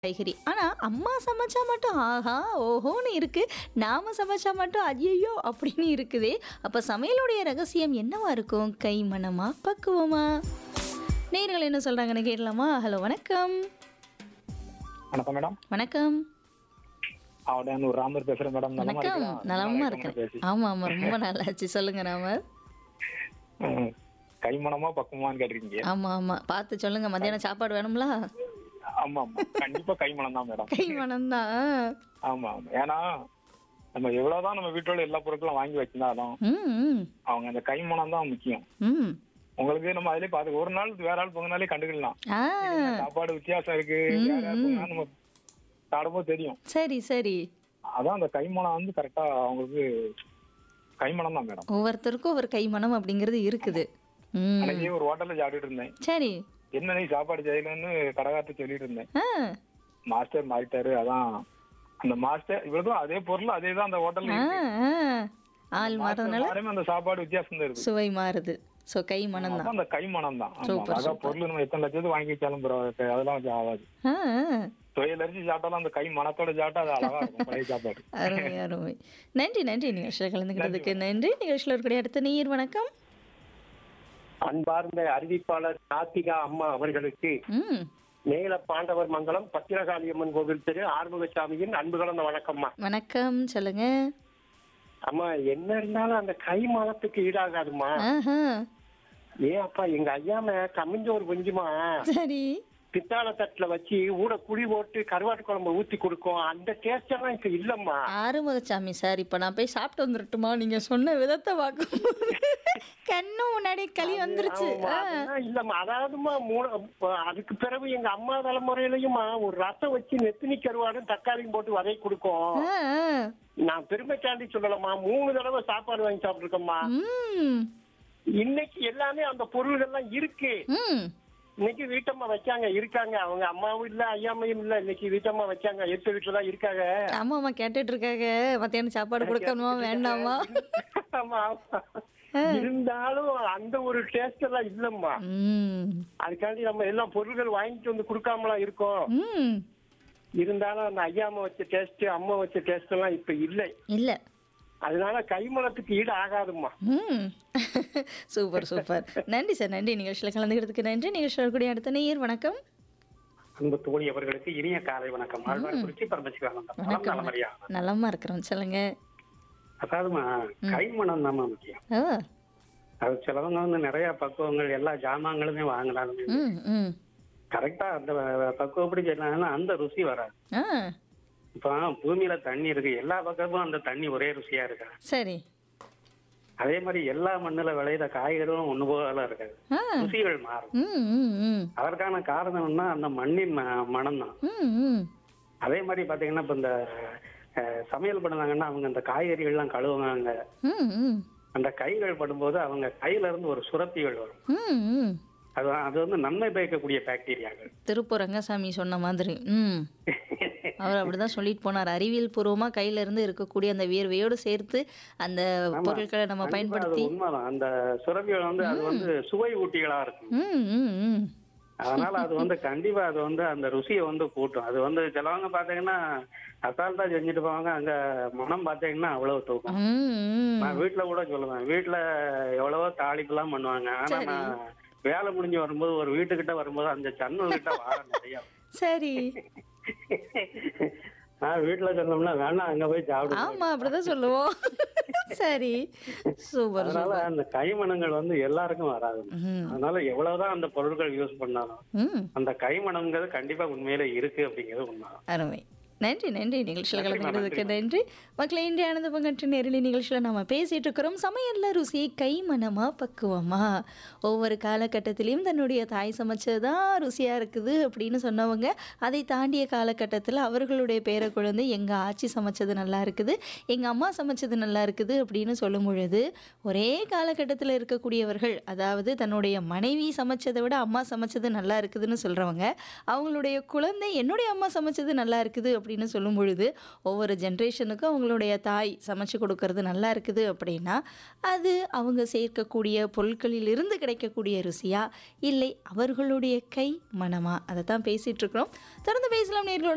காய்கறி ஆனா அம்மா சமைச்சா மட்டும் ஆஹா ஓஹோன்னு இருக்கு நாம சமைச்சா மட்டும் ஐயையோ அப்படின்னு இருக்குதே அப்ப சமையலுடைய ரகசியம் என்னவா இருக்கும் கை மனமா பக்குவமா நேர்கள் என்ன சொல்றாங்கன்னு கேட்கலாமா ஹலோ வணக்கம் வணக்கம் மேடம் வணக்கம் அவடன் ஒரு ராமர் பேசுறேன் மேடம் நலமா வணக்கம் இருக்கீங்களா? நலமா நாளைக்கு இருக்கேன் பேசி. ஆமா ஆமா ரொம்ப நல்லாச்சு சொல்லுங்க ராமர் ம். கைமணமா பக்குமான்னு கேட்டிருக்கீங்க ஆமா ஆமா பார்த்து சொல்லுங்க மத்தியானம் சாப்பாடு வேணும்ல ஆமா ஆமா கண்டிப்பா கைமணம் தான் மேடம் கை மனம்தான் ஆமா ஆமா ஏன்னா நம்ம எவ்வளவுதான் நம்ம வீட்டோட எல்லா பொருட்களும் வாங்கி வச்சிருந்தாலும் ம் ம் அவங்க அந்த கைமணம் தான் முக்கியம் ம் உங்களுக்கு நம்ம அதிலே பார்த்து ஒரு நாள் வேற ஆள் பொங்கினாலே கண்டுக்கலாம் ஆ சாப்பாடு வித்தியாசம் இருக்கு வேற யார் பொங்கினா நம்ம சாப்பிடும்போது தெரியும் சரி சரி அதான் அந்த கைமணம் வந்து கரெக்டா அவங்களுக்கு கைமணம் தான் மேடம் ஒவ்வொருத்தருக்கும் ஒரு கை மனம் அப்படிங்கிறது இருக்குது ம் அன்னைக்கு ஒரு ஹோட்டல்ல சாப்பிட்டுட்டு இருந்தேன் சரி என்ன நீ சாப்பாடு செய்யலன்னு கரகாத்து சொல்லிட்டு இருந்தேன் ஆ மாஸ்டர் மாறிட்டாரு அதான் அந்த மாஸ்டர் இவ்வளவுதான் அதே பொருள் அதே தான் அந்த ஹோட்டல்ல ஆ இருக்கு. ஆ. ஆள் மாறதுனால மாறாம அந்த சாப்பாடு வித்தியாசம் தான் இருக்கு சுவை மாறுது ஸோ கை மனம் தான் அதான் அந்த கை மனம் தான் ஆமா. சூப்பர், அதான் பொருள் நம்ம எத்தனை லட்சத்துக்கு வாங்கி வச்சாலும் பரவாயில்ல. அதெல்லாம் கொஞ்சம் ஆகாது ஆ ஆ. தொழில் அரிசி சாப்பிட்டாலும் அந்த கை மனத்தோட சாப்பிட்டா அது அழகா இருக்கும் பழைய சாப்பாடு அருமை அருமை நன்றி நன்றி நிகழ்ச்சியில் கலந்துக்கிட்டதுக்கு நன்றி நிகழ்ச்சியில் இருக்கக்கூடிய அடுத்த நீர் வணக்கம் அன்பார்ந்த அறிவிப்பாளர் கார்த்திகா அம்மா அவர்களுக்கு ம் மேல பாண்டவர் மங்கலம் பத்திரகாளியம்மன் கோவில் திரு ஆறுமுகசாமியின் அன்பு கலந்த வணக்கம்மா வணக்கம் சொல்லுங்க அம்மா என்ன இருந்தாலும் அந்த கை மலத்துக்கு ஈடாகாதுமா ஆஹா ஏன் அப்பா எங்க ஐயாம கம்மிஞ்சோறு கொஞ்சமா சரி பித்தாள தட்டுல வச்சு ஊட குழி போட்டு கருவாட்டு குழம்பு ஊத்தி கொடுக்கும் அந்த டேஸ்ட் எல்லாம் இப்ப இல்லம்மா ஆறுமுகசாமி சார் இப்போ நான் போய் சாப்பிட்டு வந்துடட்டுமா நீங்க சொன்ன விதத்தை பார்க்கும்போது கண்ணு முன்னாடி களி வந்துருச்சு ஆமா, ஆ. அதெல்லாம் இல்லம்மா அதாவதுமா மூணு அப்ப அதுக்கு பிறகு எங்க அம்மா தலைமுறையிலயுமா ஒரு ரசம் வச்சு நெத்தினி கருவாடும் தக்காளியும் போட்டு வதை கொடுக்கும் ஆ, ஆ. நான் பெருமைக்காண்டி சொல்லலாமா மூணு தடவை சாப்பாடு வாங்கி சாப்பிட்டுருக்கோம்மா ம் இன்னைக்கு எல்லாமே அந்த பொருள்கள்லாம் இருக்கு ம் இன்னைக்கு வீட்டம்மா வச்சாங்க இருக்காங்க அவங்க அம்மாவும் இல்ல ஐயாமையும் இல்ல இன்னைக்கு வீட்டம்மா வச்சாங்க எடுத்த வீட்டுல தான் இருக்காங்க ஆமா ஆமா கேட்டுட்டு இருக்காங்க மத்தியானம் சாப்பாடு கொடுக்கணுமா வேண்டாமா ஆமா, ஆமா. இருந்தாலும் அந்த ஒரு டேஸ்ட் எல்லாம் இல்லம்மா ம் அதுக்காண்டி நம்ம எல்லாம் பொருள்கள் வாங்கிட்டு வந்து கொடுக்காமலாம் இருக்கோம் ம் இருந்தாலும் அந்த ஐயாம வச்ச டேஸ்ட் அம்மா வச்ச டேஸ்ட் எல்லாம் இப்ப இல்லை இல்ல அதனால கைமணத்துக்கு ஈடு ஆகாதும்மா ம் சூப்பர் சூப்பர் நன்றி சார் நன்றி நிகழ்ச்சியில் கலந்துக்கிறதுக்கு நன்றி நிகழ்ச்சியில் இருக்கக்கூடிய அடுத்த நேயர் வணக்கம் அன்பு தோழி அவர்களுக்கு இனிய காலை வணக்கம் ஆழ்வார்குறிச்சி பரமசிவானந்தம் வணக்கம் நல்லமரியா நலமா இருக்கிறோம் சொல்லுங்க அதாவதுமா கைமணம் தான் முக்கியம் ஓ அது சிலவங்க வந்து நிறைய பக்குவங்கள் எல்லா ஜாமான்களுமே வாங்கினாலுமே ம் ம் கரெக்டா அந்த பக்குவப்படி செய்யலாம்னா அந்த ருசி வராது ஆ இப்போ பூமியில தண்ணி இருக்கு எல்லா பக்கமும் அந்த தண்ணி ஒரே ருசியா இருக்கு சரி அதே மாதிரி எல்லா மண்ணுல விளையிற காய்கறிகளும் ஒண்ணு போல இருக்காது ஆ ருசிகள் மாறும் ம் ம் ம் அதற்கான காரணம்னா அந்த மண்ணின் மனம் தான் ம் ம் அதே மாதிரி பாத்தீங்கன்னா இப்ப இந்த அஹ், சமையல் பண்ணுவாங்கன்னா அவங்க அந்த காய்கறிகள்லாம் கழுவுவாங்க ம் ம் அந்த கைகள் படும்போது அவங்க கையில இருந்து ஒரு சுரப்பிகள் வரும் ம் ம் அது அது வந்து நன்மை பயக்கக்கூடிய பாக்டீரியாக்கள் திருப்பூர் ரங்கசாமி சொன்ன மாதிரி ம் அவர் அப்படிதான் சொல்லிட்டு போனார் அறிவியல் பூர்வமா கையில இருந்து இருக்கக்கூடிய அந்த வியர்வையோடு சேர்த்து அந்த பொருட்களை நம்ம கண்டிப்பா அது பயன்படுத்தி உண்மைதான் அந்த சுரப்பிகள் வந்து அது வந்து சுவை ஊட்டிகளா இருக்கும் ம் ம் ம் அதனால அது வந்து கண்டிப்பா அது வந்து அந்த ருசியை வந்து கூட்டும் அது வந்து சிலவங்க பாத்தீங்கன்னா அசால்ட்டா செஞ்சுட்டு போவாங்க அங்க மனம் பாத்தீங்கன்னா அவ்வளவு தூக்கம் ம், ம். நான் வீட்டுல கூட சொல்லுவேன் வீட்டுல எவ்வளவோ தாளிப்புலாம் பண்ணுவாங்க ஆனா சரி. நான் வேலை முடிஞ்சு வரும்போது ஒரு வீட்டுக்கிட்ட வரும்போது அந்த ஜன்னல் கிட்ட வாரம் நிறைய வரும். சரி நான் வீட்டுல சொன்னோம்னா வேணாம் அங்க போய் சாப்பிடுவோம் ஆமா அப்படிதான் சொல்லுவோம் சரி சூப்பர் அதனால அந்த கைமணங்கள் வந்து எல்லாருக்கும் வராது ம் அதனால எவ்வளவுதான் அந்த பொருட்கள் யூஸ் பண்ணாலும் ம் அந்த கைமணம்ங்கிறது கண்டிப்பா உண்மையில இருக்கு அப்படிங்கிறது உண்மை அருமை நன்றி நன்றி நிகழ்ச்சியில் நன்றிம்மா, கலந்துக்கிறதுக்கு நன்றி மக்களை இன்றைய ஆனந்த பங்கற்று நேரடி நிகழ்ச்சியில் நம்ம பேசிட்டு இருக்கிறோம் சமையல்ல ருசி கை மனமா பக்குவமா ஒவ்வொரு காலகட்டத்திலையும் தன்னுடைய தாய் சமைச்சது தான் ருசியாக இருக்குது அப்படின்னு சொன்னவங்க அதை தாண்டிய காலகட்டத்தில் அவர்களுடைய பேர குழந்தை எங்கள் ஆச்சி சமைச்சது நல்லா இருக்குது எங்கள் அம்மா சமைச்சது நல்லா இருக்குது அப்படின்னு சொல்லும் பொழுது ஒரே காலகட்டத்தில் இருக்கக்கூடியவர்கள் அதாவது தன்னுடைய மனைவி சமைச்சதை விட அம்மா சமைச்சது நல்லா இருக்குதுன்னு சொல்கிறவங்க அவங்களுடைய குழந்தை என்னுடைய அம்மா சமைச்சது நல்லா இருக்குது அப்படின்னு சொல்லும் பொழுது ஒவ்வொரு ஜென்ரேஷனுக்கும் அவங்களுடைய தாய் சமைச்சு கொடுக்கறது நல்லா இருக்குது அப்படின்னா அது அவங்க சேர்க்கக்கூடிய பொருட்களில் இருந்து கிடைக்கக்கூடிய ருசியா இல்லை அவர்களுடைய கை மனமா அதை தான் பேசிகிட்டு இருக்கிறோம் தொடர்ந்து பேசலாம் நேர்களோட